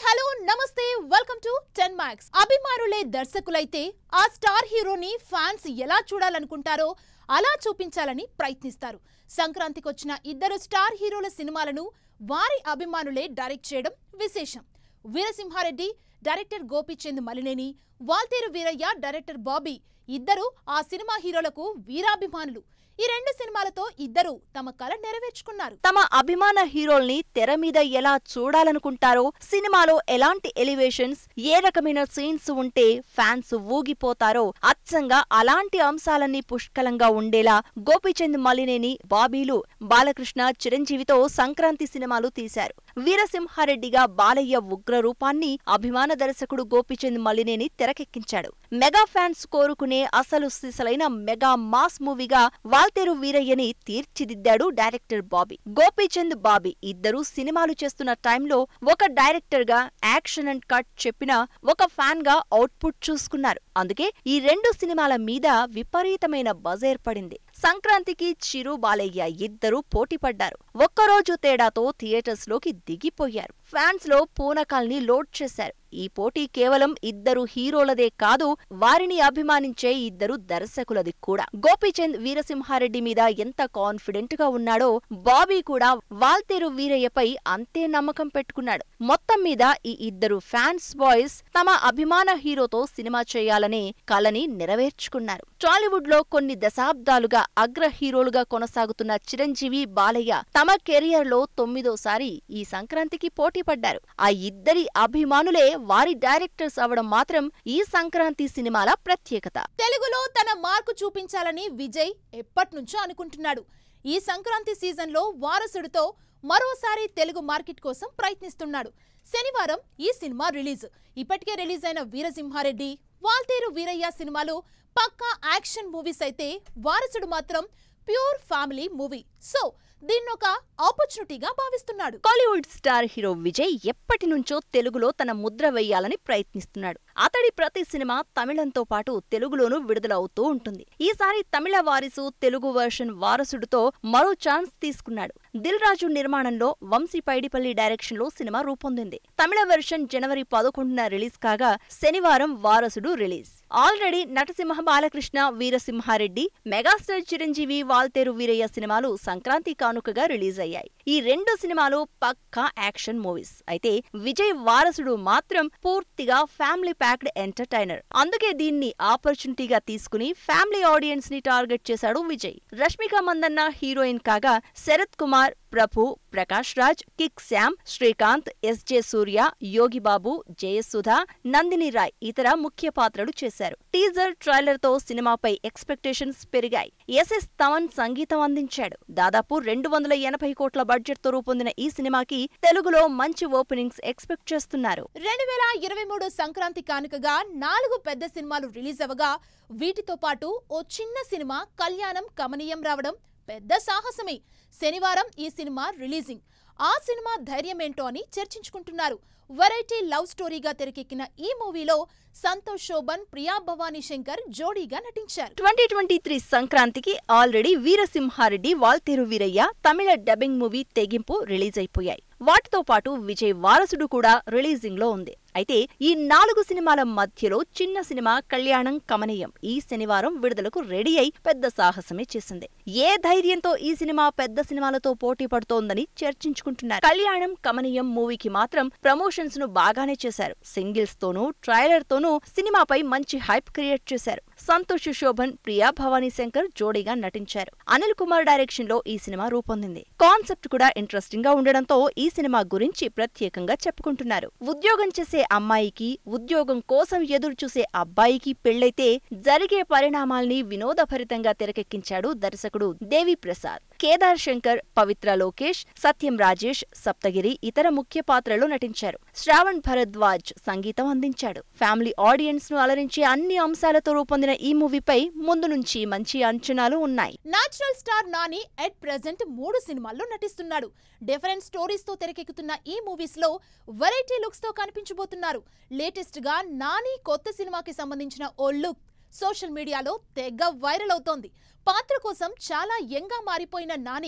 hello నమస్తే welcome to ten max అభిమానులే దర్శకులైతే ఆ స్టార్ హీరోని ఫ్యాన్స్ ఎలా చూడాలనుకుంటారో అలా చూపించాలని ప్రయత్నిస్తారు సంక్రాంతికి వచ్చిన ఇద్దరు స్టార్ హీరోల సినిమాలను వారి అభిమానులే డైరెక్ట్ చేయడం విశేషం వీరసింహారెడ్డి డైరెక్టర్ గోపీచంద్ మలినేని వాల్తేరు వీరయ్య డైరెక్టర్ బాబీ ఇద్దరు ఆ సినిమా హీరోలకు వీరాభిమానులు ఈ రెండు సినిమాలతో ఇద్దరు తమ కల నెరవేర్చుకున్నారు తమ అభిమాన హీరోల్ని తెర మీద ఎలా చూడాలనుకుంటారో సినిమాలో ఎలాంటి ఎలివేషన్స్ ఏ రకమైన సీన్స్ ఉంటే ఫ్యాన్స్ ఊగిపోతారో అచ్చంగా అలాంటి అంశాలన్నీ పుష్కలంగా ఉండేలా గోపీచంద్ మలినేని బాబీలు బాలకృష్ణ చిరంజీవితో సంక్రాంతి సినిమాలు తీశారు వీరసింహారెడ్డిగా బాలయ్య ఉగ్ర రూపాన్ని అభిమాన దర్శకుడు గోపీచంద్ మలినేని తెరకెక్కించాడు మెగా ఫ్యాన్స్ కోరుకునే అసలు సిసలైన మెగా మాస్ మూవీగా వాల్తేరు వీరయ్యని తీర్చిదిద్దాడు డైరెక్టర్ బాబీ గోపీచంద్ బాబీ ఇద్దరూ సినిమాలు చేస్తున్న టైంలో ఒక డైరెక్టర్ గా యాక్షన్ అండ్ కట్ చెప్పిన ఒక ఫ్యాన్ గా అవుట్పుట్ చూసుకున్నారు అందుకే ఈ రెండు సినిమాల మీద విపరీతమైన బజ్ ఏర్పడింది సంక్రాంతికి చిరు బాలయ్య ఇద్దరూ పోటీపడ్డారు ఒక్కరోజు తేడాతో థియేటర్స్ లోకి దిగిపోయారు ఫ్యాన్స్ లో పూనకాల్ని లోడ్ చేశారు ఈ పోటీ కేవలం ఇద్దరు హీరోలదే కాదు వారిని అభిమానించే ఇద్దరు దర్శకులది కూడా గోపీచంద్ వీరసింహారెడ్డి మీద ఎంత కాన్ఫిడెంట్ గా ఉన్నాడో బాబీ కూడా వాల్తేరు వీరయ్యపై అంతే నమ్మకం పెట్టుకున్నాడు మొత్తం మీద ఈ ఇద్దరు ఫ్యాన్స్ బాయ్స్ తమ అభిమాన హీరోతో సినిమా చేయాలనే కలని నెరవేర్చుకున్నారు టాలీవుడ్ లో కొన్ని దశాబ్దాలుగా అగ్ర హీరోలుగా కొనసాగుతున్న చిరంజీవి బాలయ్య తమ కెరియర్ లో తొమ్మిదోసారి ఈ సంక్రాంతికి పోటీ పడ్డారు ఆ ఇద్దరి అభిమానులే వారి డైరెక్టర్స్ అవడం మాత్రం ఈ సంక్రాంతి సినిమాల ప్రత్యేకత తెలుగులో తన మార్కు చూపించాలని విజయ్ ఎప్పట్నుంచో అనుకుంటున్నాడు ఈ సంక్రాంతి సీజన్లో వారసుడితో మరోసారి తెలుగు మార్కెట్ కోసం ప్రయత్నిస్తున్నాడు శనివారం ఈ సినిమా రిలీజ్ ఇప్పటికే రిలీజ్ అయిన వీరసింహారెడ్డి వాల్తేరు వీరయ్య సినిమాలు పక్కా యాక్షన్ మూవీస్ అయితే వారసుడు మాత్రం ప్యూర్ ఫ్యామిలీ మూవీ సో దీన్నొక ఆపర్చునిటీగా భావిస్తున్నాడు కాలీవుడ్ స్టార్ హీరో విజయ్ ఎప్పటి నుంచో తెలుగులో తన ముద్ర వేయాలని ప్రయత్నిస్తున్నాడు అతడి ప్రతి సినిమా తమిళంతో పాటు తెలుగులోనూ విడుదలవుతూ ఉంటుంది ఈసారి తమిళ వారిసు తెలుగు వర్షన్ వారసుడితో మరో ఛాన్స్ తీసుకున్నాడు దిల్ రాజు నిర్మాణంలో వంశీ పైడిపల్లి డైరెక్షన్ లో సినిమా రూపొందింది తమిళ వెర్షన్ జనవరి పదకొండున రిలీజ్ కాగా శనివారం వారసుడు రిలీజ్ ఆల్రెడీ నటసింహ బాలకృష్ణ వీరసింహారెడ్డి మెగాస్టార్ చిరంజీవి వాల్తేరు వీరయ్య సినిమాలు సంక్రాంతి కానుకగా రిలీజ్ అయ్యాయి ఈ రెండు సినిమాలు పక్కా యాక్షన్ మూవీస్ అయితే విజయ్ వారసుడు మాత్రం పూర్తిగా ఫ్యామిలీ ప్యాక్డ్ ఎంటర్టైనర్ అందుకే దీన్ని ఆపర్చునిటీగా తీసుకుని ఫ్యామిలీ ఆడియన్స్ ని టార్గెట్ చేశాడు విజయ్ రష్మిక మందన్న హీరోయిన్ కాగా శరత్ కుమార్ ప్రభు ప్రకాష్ రాజ్ కిక్ శ్యామ్ శ్రీకాంత్ ఎస్జే సూర్య యోగిబాబు జయసుధ నందిని రాయ్ ఇతర ముఖ్య పాత్రలు చేశారు టీజర్ ట్రైలర్ తో సినిమాపై ఎక్స్పెక్టేషన్స్ పెరిగాయి ఎస్ఎస్ తమన్ సంగీతం అందించాడు దాదాపు రెండు వందల ఎనభై కోట్ల బడ్జెట్ తో రూపొందిన ఈ సినిమాకి తెలుగులో మంచి ఓపెనింగ్స్ ఎక్స్పెక్ట్ చేస్తున్నారు రెండు వేల ఇరవై మూడు సంక్రాంతి కానుకగా నాలుగు పెద్ద సినిమాలు రిలీజ్ అవ్వగా వీటితో పాటు ఓ చిన్న సినిమా కళ్యాణం కమనీయం రావడం పెద్ద సాహసమే శనివారం ఈ సినిమా రిలీజింగ్ ఆ సినిమా ధైర్యమేంటో అని చర్చించుకుంటున్నారు వెరైటీ లవ్ స్టోరీగా తెరకెక్కిన ఈ మూవీలో సంతోష్ శోభన్ ప్రియా భవానీ శంకర్ జోడీగా నటించారు ట్వంటీ ట్వంటీ త్రీ సంక్రాంతికి already Veerasimha Reddy Waltair Veerayya Tamil dubbing movie Thegimpu release అయిపోయాయి వాటితో పాటు విజయ్ వారసుడు కూడా రిలీజింగ్ లో ఉంది అయితే ఈ నాలుగు సినిమాల మధ్యలో చిన్న సినిమా కళ్యాణం కమనీయం ఈ శనివారం విడుదలకు రెడీ అయి పెద్ద సాహసమే చేసింది ఏ ధైర్యంతో ఈ సినిమా పెద్ద సినిమాలతో పోటీ పడుతోందని చర్చించుకుంటున్నారు కళ్యాణం కమనీయం మూవీకి మాత్రం ప్రమోషన్స్ ను బాగానే చేశారు సింగిల్స్ తోనూ ట్రైలర్ తోనూ సినిమాపై మంచి హైప్ క్రియేట్ చేశారు సంతోష్ శోభన్ ప్రియా భవానీ శంకర్ జోడీగా నటించారు అనిల్ కుమార్ డైరెక్షన్ లో ఈ సినిమా రూపొందింది కాన్సెప్ట్ కూడా ఇంట్రెస్టింగ్ గా ఉండడంతో ఈ సినిమా గురించి ప్రత్యేకంగా చెప్పుకుంటున్నారు ఉద్యోగం చేసే అమ్మాయికి ఉద్యోగం కోసం ఎదురు చూసే అబ్బాయికి పెళ్లైతే జరిగే పరిణామాల్ని వినోదభరితంగా తెరకెక్కించాడు దర్శకుడు దేవి ప్రసాద్ కేదార్ శంకర్ పవిత్ర లోకేష్ సత్యం రాజేష్ సప్తగిరి ఇతర ముఖ్య పాత్రలో నటించారు శ్రావణ్ భరద్వాజ్ సంగీతం అందించాడు ఫ్యామిలీ ఆడియన్స్ ను అలరించే అన్ని అంశాలతో రూపొందిన ఈ మూవీపై ముందు నుంచి మంచి అంచనాలు ఉన్నాయి natural star Nani at present మూడు సినిమాల్లో నటిస్తున్నాడు డిఫరెంట్ స్టోరీస్ తో తెరకెక్కుతున్న ఈ మూవీస్ లో వెరైటీ లుక్స్ తో కనిపించబోతున్నారు లేటెస్ట్ గా నాని కొత్త సినిమాకి సంబంధించిన ఓ లుక్ సోషల్ మీడియాలో తెగ వైరల్ అవుతోంది పాత్ర కోసం చాలా యంగా మారిపోయిన నాని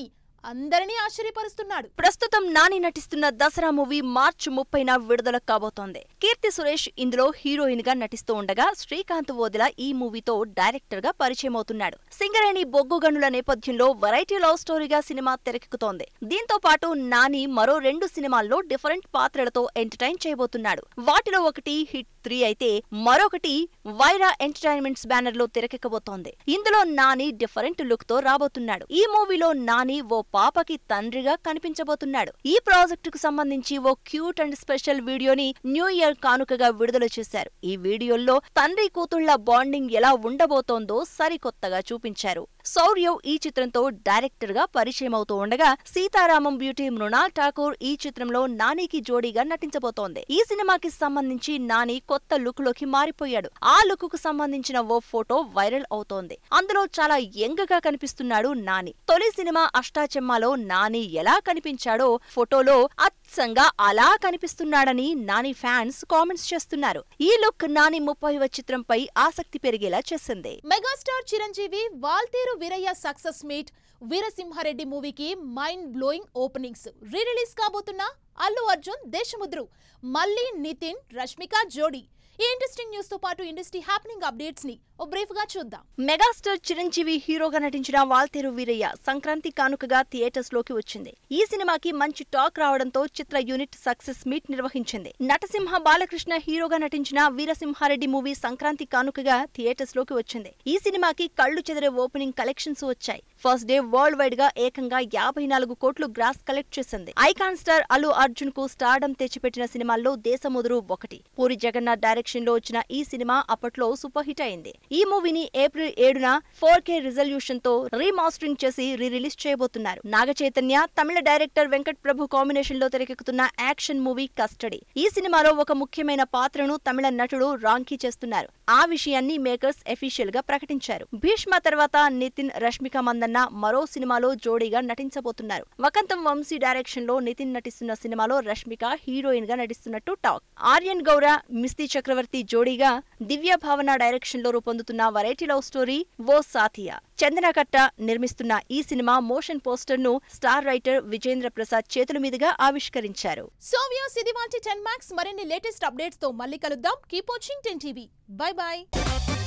అందరినీ ఆశ్చర్యపరుస్తున్నాడు ప్రస్తుతం నాని నటిస్తున్న దసరా మూవీ మార్చి ముప్పైన విడుదల కాబోతోంది కీర్తి సురేష్ ఇందులో హీరోయిన్ గా నటిస్తూ ఉండగా శ్రీకాంత్ ఓదిల ఈ మూవీతో డైరెక్టర్ గా పరిచయం అవుతున్నాడు సింగరేణి బొగ్గు గనుల నేపథ్యంలో వెరైటీ లవ్ స్టోరీగా సినిమా తెరకెక్కుతోంది దీంతో పాటు నాని మరో రెండు సినిమాల్లో డిఫరెంట్ పాత్రలతో ఎంటర్టైన్ చేయబోతున్నాడు వాటిలో ఒకటి హిట్ త్రీ అయితే మరొకటి వైరా ఎంటర్టైన్మెంట్స్ బ్యానర్ లో తెరకెక్కబోతోంది ఇందులో నాని డిఫరెంట్ లుక్ తో రాబోతున్నాడు ఈ మూవీలో నాని ఓ పాపకి తండ్రిగా కనిపించబోతున్నాడు ఈ ప్రాజెక్టు కు సంబంధించి ఓ క్యూట్ అండ్ స్పెషల్ వీడియోని న్యూ ఇయర్ కానుకగా విడుదల చేశారు ఈ వీడియోలో తండ్రి కూతుళ్ల బాండింగ్ ఎలా ఉండబోతోందో సరికొత్తగా చూపించారు శౌర్యవ్ ఈ చిత్రంతో డైరెక్టర్ గా పరిచయం అవుతూ ఉండగా సీతారామం బ్యూటీ మృణాల్ ఠాకూర్ ఈ చిత్రంలో నానికి జోడీగా నటించబోతోంది ఈ సినిమాకి సంబంధించి నాని కొత్త లుక్ లోకి మారిపోయాడు ఆ లుక్ కు సంబంధించిన ఓ ఫోటో వైరల్ అవుతోంది అందులో చాలా యంగ్ గా కనిపిస్తున్నాడు నాని తొలి సినిమా అష్టాచెమ్మాలో నాని ఎలా కనిపించాడో ఫోటోలో అచ్చంగా అలా కనిపిస్తున్నాడని నాని ఫ్యాన్స్ కామెంట్స్ చేస్తున్నారు ఈ లుక్ నాని ముప్పైవ చిత్రంపై ఆసక్తి పెరిగేలా చేసింది megastar Chiranjeevi Waltair Veerayya success meet Veerasimha Reddy మూవీకి mind blowing openings re release కాబోతున్న అల్లు అర్జున్ దేశముద్రు మళ్ళీ నితిన్ రష్మిక జోడీ ఈ ఇంట్రెస్టింగ్ న్యూస్ తో పాటు ఇండస్ట్రీ హ్యాపెనింగ్ అప్డేట్స్ ని ఓ బ్రీఫ్ గా చూద్దాం మెగాస్టార్ చిరంజీవి హీరోగా నటించిన వాల్తేరు వీరయ్య సంక్రాంతి కానుకగా థియేటర్స్ లోకి వచ్చింది ఈ సినిమాకి మంచి టాక్ రావడంతో చిత్ర యూనిట్ సక్సెస్ మీట్ నిర్వహించింది నటసింహ బాలకృష్ణ హీరోగా నటించిన వీరసింహారెడ్డి మూవీ సంక్రాంతి కానుకగా థియేటర్స్ లోకి వచ్చింది ఈ సినిమాకి కళ్ళు చెదిరే ఓపెనింగ్ కలెక్షన్స్ వచ్చాయి ఫస్ట్ డే వరల్డ్ వైడ్ గా ఏకంగా యాభై నాలుగు కోట్లు గ్రాస్ కలెక్ట్ చేసింది ఐకాన్ స్టార్ అల్లు అర్జున్ కు స్టార్డమ్ తెచ్చిపెట్టిన సినిమాల్లో దేశముదురు ఒకటి పూరి జగన్నాథ్ డైరెక్షన్ లో వచ్చిన ఈ సినిమా అప్పట్లో సూపర్ హిట్ అయింది ఈ మూవీని ఏప్రిల్ ఏడున ఫోర్ కే రిజల్యూషన్ తో రీమాస్టరింగ్ చేసి రీ రిలీజ్ చేయబోతున్నారు నాగ చైతన్య తమిళ డైరెక్టర్ వెంకట్ ప్రభు కాంబినేషన్ లో తెరకెక్కుతున్న యాక్షన్ మూవీ కస్టడీ ఈ సినిమాలో ఒక ముఖ్యమైన పాత్రను తమిళ నటుడు రాంకీ చేస్తున్నారు ఆ విషయాన్ని మేకర్స్ అఫీషియల్ గా ప్రకటించారు భీష్మ తర్వాత నితిన్ రష్మిక మందన్న మరో సినిమాలో జోడీగా నటించబోతున్నారు వకంతం వంశీ డైరెక్షన్ లో నితిన్ నటిస్తున్న సినిమాలో రష్మిక హీరోయిన్ గా నటిస్తున్నట్టు టాక్ ఆర్యన్ గౌర మిస్తి చక్రవర్తి జోడీగా దివ్య భావన డైరెక్షన్ లో రూపొందుతున్న variety love story O Saathiya చందనకట్ట నిర్మిస్తున్న ఈ సినిమా మోషన్ పోస్టర్ ను స్టార్ రైటర్ విజేంద్ర ప్రసాద్ చేతుల మీదుగా ఆవిష్కరించారు సో వ్యూస్ ఇది వాంటి టెన్ మ్యాక్స్ మరిన్ని లేటెస్ట్ అప్డేట్స్ తో మళ్ళీ కలుద్దాం keep watching ten TV bye by